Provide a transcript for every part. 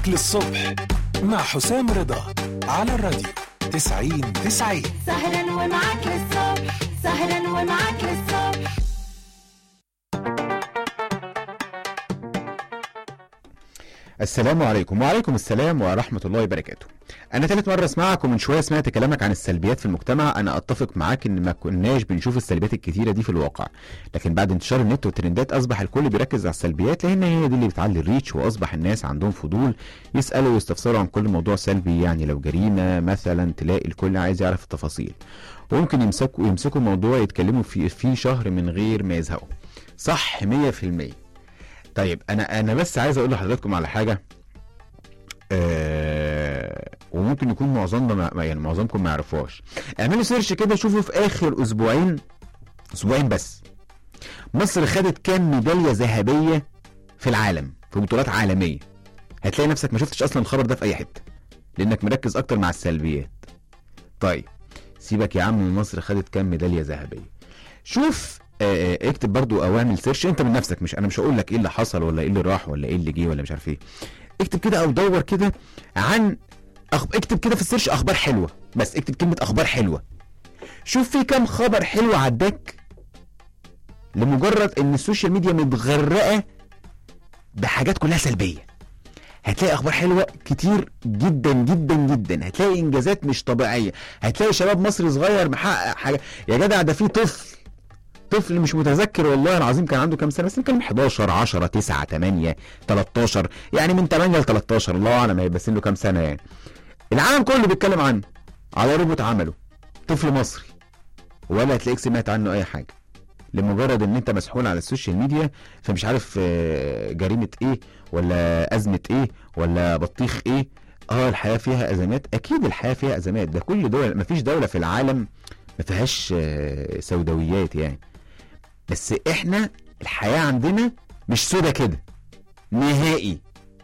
للصبح مع حسام رضا على الراديو 90 90 سهرا ومعاك للصبح سهرا ومعاك للصبح السلام عليكم وعليكم السلام ورحمة الله وبركاته أنا تالت مرة أسمعك ومن شوية سمعت كلامك عن السلبيات في المجتمع أنا أتفق معاك إن ما كناش بنشوف السلبيات الكتيرة دي في الواقع لكن بعد انتشار النت والترندات أصبح الكل بيركز على السلبيات لأن هي دي اللي بتعلي الريتش وأصبح الناس عندهم فضول يسألوا ويستفسروا عن كل موضوع سلبي يعني لو جريمة مثلا تلاقي الكل عايز يعرف التفاصيل وممكن يمسكوا يمسكوا موضوع يتكلموا فيه فيه شهر من غير ما يزهقوا صح 100% طيب انا انا بس عايز اقول لحضراتكم على حاجه آه وممكن يكون معظمنا ما ما- يعني معظمكم ما يعرفوهاش اعملوا سيرش كده شوفوا في اخر اسبوعين اسبوعين بس مصر خدت كام ميداليه ذهبيه في العالم في بطولات عالميه هتلاقي نفسك ما شفتش اصلا الخبر ده في اي حته لانك مركز اكتر مع السلبيات طيب سيبك يا عم من مصر خدت كام ميداليه ذهبيه شوف آه، آه، اكتب برضو او اعمل سيرش انت من نفسك مش انا مش هقول لك ايه اللي حصل ولا ايه اللي راح ولا ايه اللي جه ولا مش عارف ايه اكتب كده او دور كده عن أخ... اكتب كده في السيرش اخبار حلوه بس اكتب كلمه اخبار حلوه شوف في كام خبر حلو عداك لمجرد ان السوشيال ميديا متغرقه بحاجات كلها سلبيه هتلاقي اخبار حلوه كتير جدا جدا جدا هتلاقي انجازات مش طبيعيه هتلاقي شباب مصري صغير محقق حاجه يا جدع ده في طفل طفل مش متذكر والله العظيم كان عنده كام سنه بس كان 11 10 9 8 13 يعني من 8 ل 13 الله اعلم هيبقى سنه كام سنه يعني العالم كله بيتكلم عنه على روبوت عمله طفل مصري ولا هتلاقيك سمعت عنه اي حاجه لمجرد ان انت مسحول على السوشيال ميديا فمش عارف آه، جريمه ايه ولا ازمه ايه ولا بطيخ ايه اه الحياه فيها ازمات اكيد الحياه فيها ازمات ده كل دول مفيش دوله في العالم ما فيهاش آه، سوداويات يعني بس احنا الحياه عندنا مش سودا كده نهائي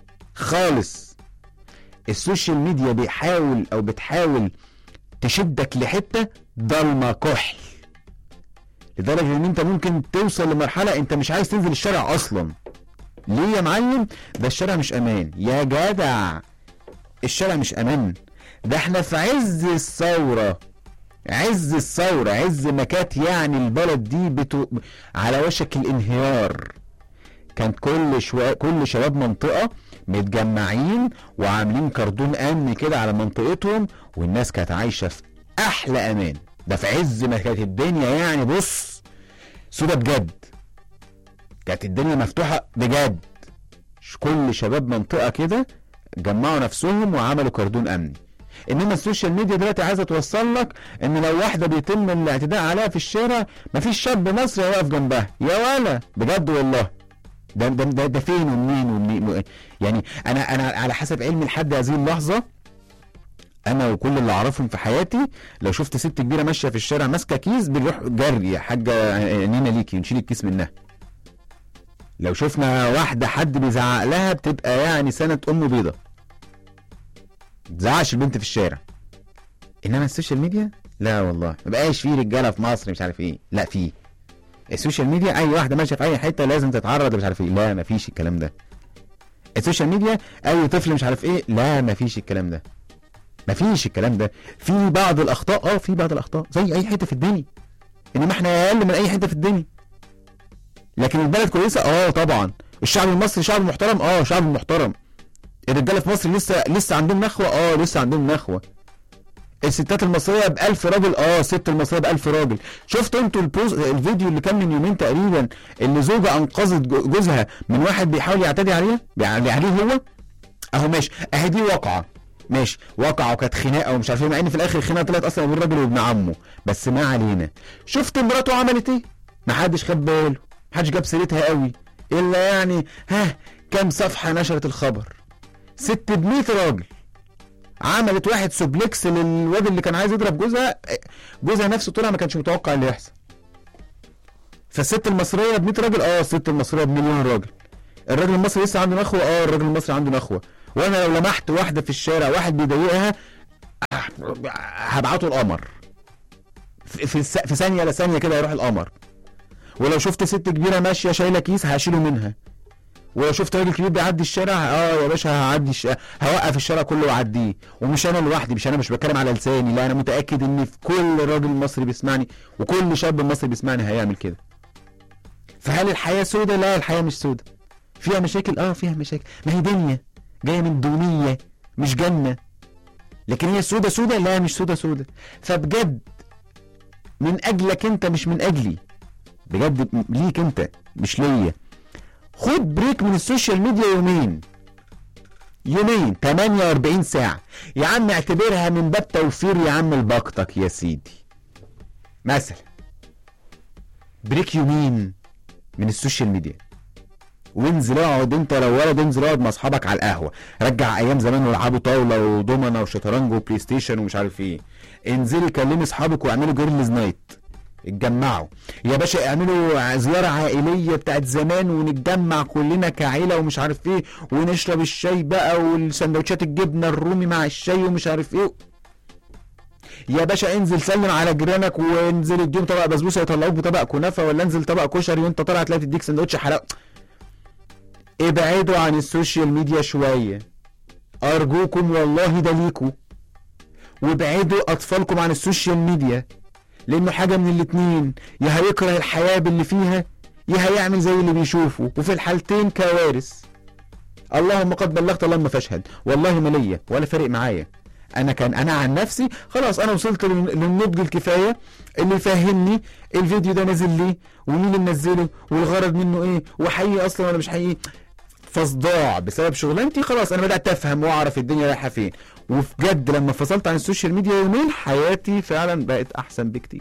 خالص السوشيال ميديا بيحاول او بتحاول تشدك لحته ضلمه كحل لدرجه ان انت ممكن توصل لمرحله انت مش عايز تنزل الشارع اصلا ليه يا معلم ده الشارع مش امان يا جدع الشارع مش امان ده احنا في عز الثوره عز الثوره عز ما كانت يعني البلد دي بتو... على وشك الانهيار كان كل شوية كل شباب منطقة متجمعين وعاملين كردون أمن كده على منطقتهم والناس كانت عايشة في أحلى أمان ده في عز ما كانت الدنيا يعني بص سودة بجد كانت الدنيا مفتوحة بجد ش- كل شباب منطقة كده جمعوا نفسهم وعملوا كردون أمني انما السوشيال ميديا دلوقتي عايزه توصل لك ان لو واحده بيتم الاعتداء عليها في الشارع مفيش شاب مصري هيقف جنبها يا ولا بجد والله ده ده ده, ده فين ومنين ومنين يعني انا انا على حسب علمي لحد هذه اللحظه انا وكل اللي اعرفهم في حياتي لو شفت ست كبيره ماشيه في الشارع ماسكه كيس بنروح جري يا حاجه عينينا ليكي ونشيل الكيس منها لو شفنا واحده حد بيزعق لها بتبقى يعني سنه ام بيضه تزعقش البنت في الشارع انما السوشيال ميديا لا والله ما بقاش فيه رجاله في مصر مش عارف ايه لا فيه السوشيال ميديا اي واحده ماشيه في اي حته لازم تتعرض مش عارف ايه لا مفيش الكلام ده السوشيال ميديا اي طفل مش عارف ايه لا مفيش الكلام ده مفيش الكلام ده في بعض الاخطاء اه في بعض الاخطاء زي اي حته في الدنيا انما احنا اقل من اي حته في الدنيا لكن البلد كويسه اه طبعا الشعب المصري شعب محترم اه شعب محترم الرجاله في مصر لسه لسه عندهم نخوه اه لسه عندهم نخوه الستات المصريه ب 1000 راجل اه الست المصريه ب 1000 راجل شفتوا انتوا البوز الفيديو اللي كان من يومين تقريبا اللي زوجة انقذت جو- جوزها من واحد بيحاول يعتدي عليها بيع- عليه هو اهو ماشي اهي دي واقعه ماشي واقعه وكانت خناقه ومش عارف ايه مع ان في الاخر الخناقه طلعت اصلا بين الراجل وابن عمه بس ما علينا شفت مراته عملت ايه محدش خد باله محدش جاب سيرتها قوي الا يعني ها كام صفحه نشرت الخبر ست ب 100 راجل عملت واحد سوبلكس للواد اللي كان عايز يضرب جوزها جوزها نفسه طلع ما كانش متوقع اللي يحصل فالست المصريه ب 100 راجل اه الست المصريه بمليون راجل الراجل المصري لسه عنده نخوه اه الراجل المصري عنده نخوه وانا لو لمحت واحده في الشارع واحد بيضايقها هبعته القمر في في, الس- في ثانيه لثانيه كده يروح القمر ولو شفت ست كبيره ماشيه شايله كيس هشيله منها ولو شفت راجل كبير بيعدي الشارع اه يا باشا هعدي الش... هوقف الشارع كله واعديه ومش انا لوحدي مش انا مش بتكلم على لساني لا انا متاكد ان في كل راجل مصري بيسمعني وكل شاب مصري بيسمعني هيعمل كده فهل الحياه سودة لا الحياه مش سودة فيها مشاكل اه فيها مشاكل ما هي دنيا جايه من دونيه مش جنه لكن هي سودة سودة لا مش سودة سودة فبجد من اجلك انت مش من اجلي بجد م- ليك انت مش ليا خد بريك من السوشيال ميديا يومين يومين 48 ساعة يا عم اعتبرها من باب توفير يا عم لباقتك يا سيدي مثلا بريك يومين من السوشيال ميديا وانزل اقعد انت لو ولد انزل اقعد مع اصحابك على القهوه رجع ايام زمان والعبوا طاوله ودومنا وشطرنج وبلاي ستيشن ومش عارف ايه انزلي كلمي اصحابك واعملوا جيرلز نايت اتجمعوا يا باشا اعملوا زياره عائليه بتاعت زمان ونتجمع كلنا كعيله ومش عارف ايه ونشرب الشاي بقى والسندوتشات الجبنه الرومي مع الشاي ومش عارف ايه يا باشا انزل سلم على جيرانك وانزل اديهم طبق بسبوسه يطلعوك بطبق كنافه ولا انزل طبق كشري وانت طالع تلاقي تديك سندوتش حلاوه ابعدوا عن السوشيال ميديا شويه ارجوكم والله ده ليكوا وابعدوا اطفالكم عن السوشيال ميديا لانه حاجه من الاتنين يا هيكره الحياه باللي فيها يا هيعمل زي اللي بيشوفه وفي الحالتين كوارث اللهم قد بلغت اللهم فاشهد والله ما ليا ولا فارق معايا انا كان انا عن نفسي خلاص انا وصلت لل- للنضج الكفايه اللي يفهمني الفيديو ده نازل ليه ومين اللي منزله والغرض منه ايه وحقيقي اصلا ولا مش حقيقي فصداع بسبب شغلانتي خلاص انا بدات افهم واعرف الدنيا رايحه فين وبجد لما فصلت عن السوشيال ميديا يومين حياتي فعلا بقت احسن بكتير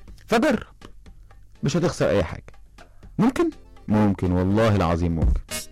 فجرب مش هتخسر اي حاجه ممكن ممكن والله العظيم ممكن